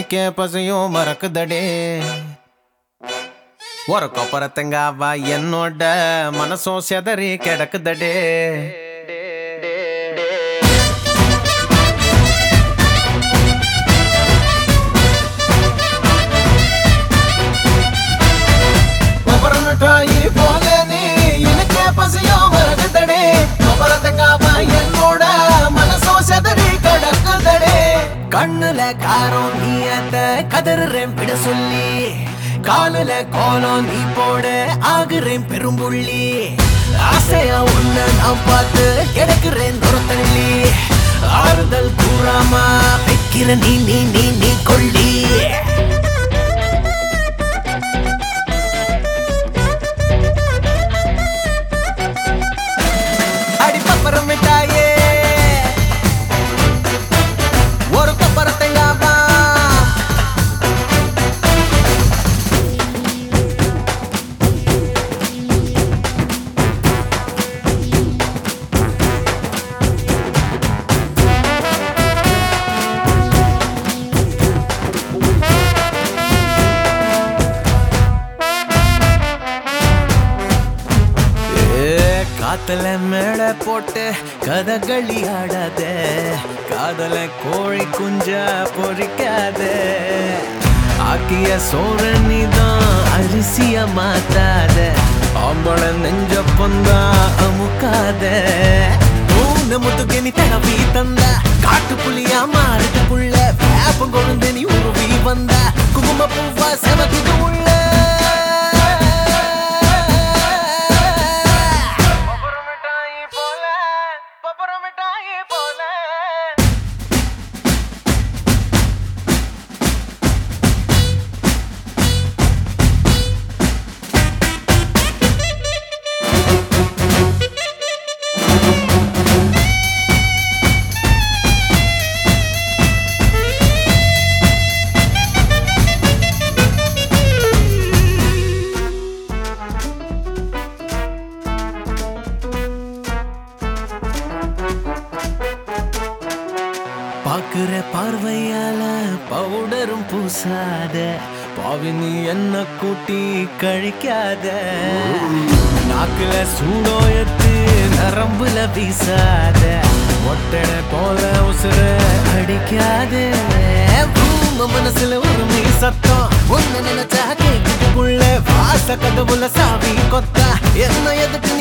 எனக்கே பசியும் மறக்குதடே ஒரு கொப்பரத்தங்காவா என்னோட மனசும் செதறி கிடக்குதடே கொப்பரம் மிட்டாயி போல நீ எனக்கே பசியும் மறக்குதடே கொப்பரத்தங்காவா என்னோட மனசும் செதறி கிடக்குதடே கண்ணுல காரம் நீ அந்த கதறுறேன் விட சொல்லி காலுல கோலம் நீ போட ஆகுறேன் பெரும்புள்ளி ஆசையா உன்ன நான் பார்த்து கிடக்குறேன் துரத்தள்ளி ஆறுதல் கூறாம வைக்கிற நீ நீ நீ நீ கொள்ளி அடி பப்பரம் மிட்டாயே ஒரு கொப்பரத்தங்காவா ஏ, காத்துல மேட போட்டு கதகளி ஆடாத காதல கோழி குஞ்ச பொறிக்காத ஆக்கிய சோற நீதான் அரிசிய மாத்தாத ஆம்பள நெஞ்ச பொந்தா அமுக்காத மூணு முதுகு நீ தடவி தந்த காட்டு புலியா மாறுது புள்ள வேப்பம் கொழுந்து நீ உருவி வந்த குங்கும பூவா செவக்குது உள்ள பாக்குற பார்வையால பவுடரும் பூசாத பாவி நீ என்ன கூட்டி கழிக்காத நாக்குல சூடோயத்து நரம்புல வீசாத ஒட்டட போல உசுர அடிக்காத பூம மனசுல ஒரு மீ சத்தம் ஒன்னு நினைச்சா கேக்குது புள்ள வாச கதவுல சாவி கொத்தா என்ன எதுக்கு